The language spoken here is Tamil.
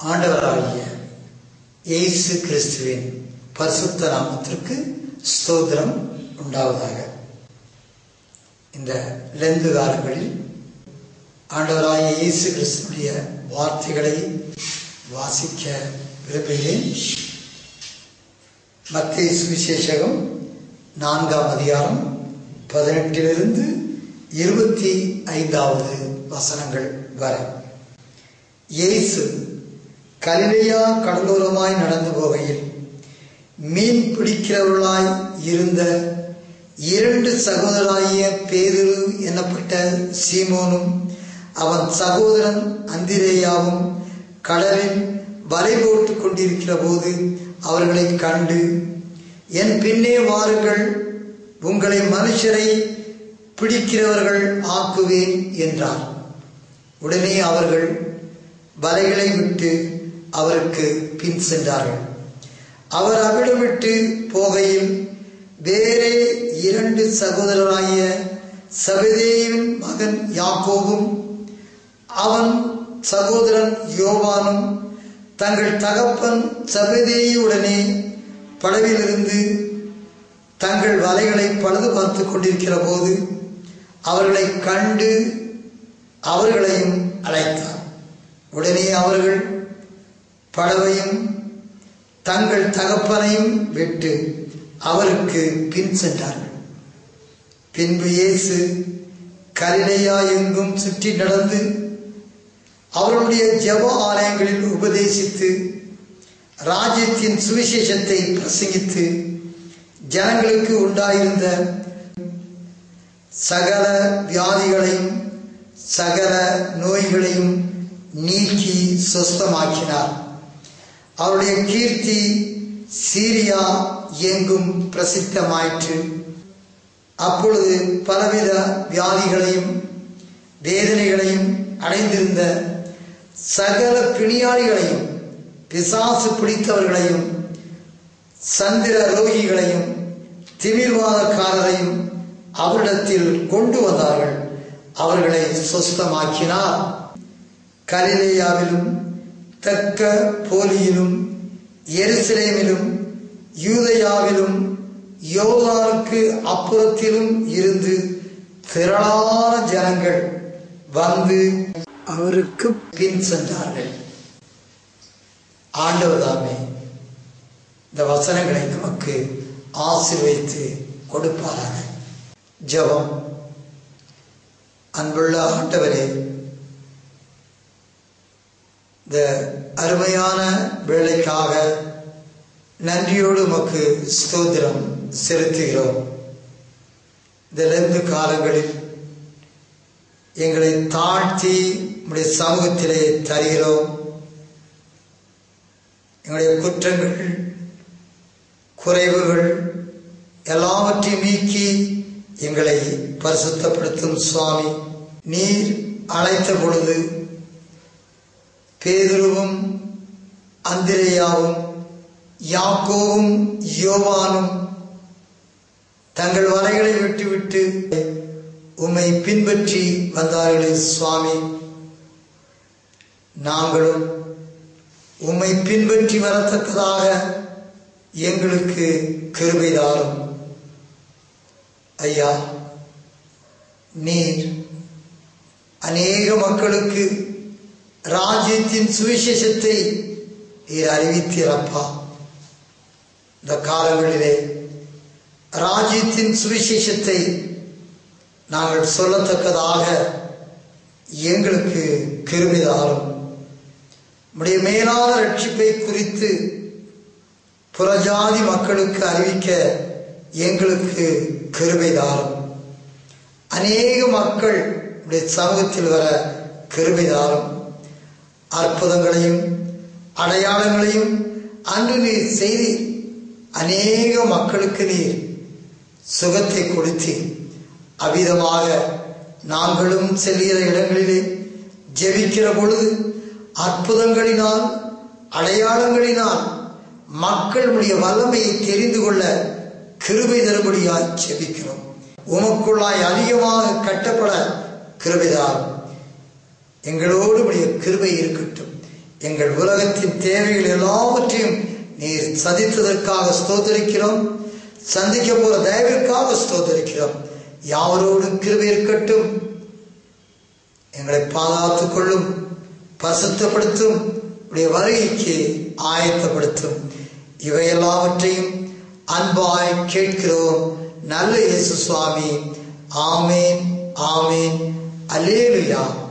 ஆண்டவராகிய இயேசு கிறிஸ்துவின் பரிசுத்த நாமத்திற்கு ஸ்தோத்திரம் உண்டாவதாக இந்த லெந்து காலங்களில் ஆண்டவராகிய இயேசு கிறிஸ்துடைய வார்த்தைகளை வாசிக்க விரும்புகிறேன் மத்திய சுவிசேஷகம் நான்காம் அதிகாரம் பதினெட்டிலிருந்து இருபத்தி ஐந்தாவது வசனங்கள் வரை இயேசு கலிலேயா கடலோரமாய் நடந்து போகையில் மீன் பிடிக்கிறவர்களாய் இருந்த இரண்டு சகோதராகிய பேதுரு எனப்பட்ட சீமோனும் அவன் சகோதரன் அந்திரேயாவும் கடலில் வலை போட்டுக் கொண்டிருக்கிற போது அவர்களை கண்டு என் பின்னே வாருங்கள் உங்களை மனுஷரை பிடிக்கிறவர்கள் ஆக்குவேன் என்றார் உடனே அவர்கள் வலைகளை விட்டு அவருக்கு பின் சென்றார்கள் அவர் அவிடம் விட்டு போகையில் வேறே இரண்டு சகோதரராகிய சபதேயின் மகன் யாக்கோவும் அவன் சகோதரன் யோவானும் தங்கள் தகப்பன் சபதேயுடனே படவிலிருந்து தங்கள் வலைகளை பழுது பார்த்து கொண்டிருக்கிற போது அவர்களை கண்டு அவர்களையும் அழைத்தார் உடனே அவர்கள் படவையும் தங்கள் தகப்பனையும் விட்டு அவருக்கு பின் சென்றார்கள் பின்பு இயேசு கலிலையா எங்கும் சுற்றி நடந்து அவருடைய ஜப ஆலயங்களில் உபதேசித்து ராஜ்யத்தின் சுவிசேஷத்தை பிரசங்கித்து ஜனங்களுக்கு உண்டாயிருந்த சகல வியாதிகளையும் சகல நோய்களையும் நீக்கி சொஸ்தமாக்கினார் அவருடைய கீர்த்தி சீரியா எங்கும் பிரசித்தமாயிற்று அப்பொழுது பலவித வியாதிகளையும் வேதனைகளையும் அடைந்திருந்த சகல பிணியாளிகளையும் பிசாசு பிடித்தவர்களையும் சந்திர ரோகிகளையும் திமிர்வாதக்காரரையும் அவரிடத்தில் கொண்டு வந்தார்கள் அவர்களை சொஸ்தமாக்கினார் கலிலேயாவிலும் தக்க போலியிலும் எருசலேமிலும் யூதயாவிலும் யோகானுக்கு அப்புறத்திலும் இருந்து திரளான ஜனங்கள் வந்து அவருக்கு பின் சென்றார்கள் ஆண்டவதாமே இந்த வசனங்களை நமக்கு ஆசீர்வைத்து கொடுப்பாராக ஜபம் அன்புள்ள ஆண்டவரே இந்த அருமையான வேலைக்காக நன்றியோடு உமக்கு ஸ்தோத்திரம் செலுத்துகிறோம் இந்த லெந்து காலங்களில் எங்களை தாழ்த்தி உடைய சமூகத்திலே தருகிறோம் எங்களுடைய குற்றங்கள் குறைவுகள் எல்லாவற்றையும் நீக்கி எங்களை பரிசுத்தப்படுத்தும் சுவாமி நீர் அழைத்த பொழுது பேதுருவும் அந்திரேயாவும் யாக்கோவும் யோவானும் தங்கள் வலைகளை விட்டுவிட்டு உம்மை பின்பற்றி வந்தார்களே சுவாமி நாங்களும் உம்மை பின்பற்றி வரத்தக்கதாக எங்களுக்கு கருவைதாரும் ஐயா நீர் அநேக மக்களுக்கு ராஜ்யத்தின் சுவிசேஷத்தை நீர் அறிவித்தீரப்பா இந்த காலங்களிலே ராஜ்யத்தின் சுவிசேஷத்தை நாங்கள் சொல்லத்தக்கதாக எங்களுக்கு கிருமிதாரும் நம்முடைய மேலான ரட்சிப்பை குறித்து புறஜாதி மக்களுக்கு அறிவிக்க எங்களுக்கு கிருபைதாரும் அநேக மக்கள் உடைய சமூகத்தில் வர கிருபைதாரும் அற்புதங்களையும் அடையாளங்களையும் அன்று நீர் செய்தி அநேக மக்களுக்கு நீர் சுகத்தை கொடுத்தீர் அவ்விதமாக நாங்களும் செல்கிற இடங்களிலே ஜெபிக்கிற பொழுது அற்புதங்களினால் அடையாளங்களினால் மக்களுடைய வல்லமையை தெரிந்து கொள்ள கிருபை தருபடியாய் ஜெபிக்கிறோம் உமக்குள்ளாய் அதிகமாக கட்டப்பட கிருபைதாரும் எங்களோடு உடைய கிருபை இருக்கட்டும் எங்கள் உலகத்தின் தேவைகள் எல்லாவற்றையும் நீர் சதித்ததற்காக ஸ்தோத்தரிக்கிறோம் சந்திக்க போற தயவிற்காக ஸ்தோத்தரிக்கிறோம் யாவரோடும் கிருபை இருக்கட்டும் எங்களை பாதுகாத்துக் கொள்ளும் பசுத்தப்படுத்தும் உடைய வருகைக்கு ஆயத்தப்படுத்தும் இவை எல்லாவற்றையும் அன்பாய் கேட்கிறோம் நல்ல இயேசு சுவாமி ஆமேன் ஆமேன் அல்லேலுயா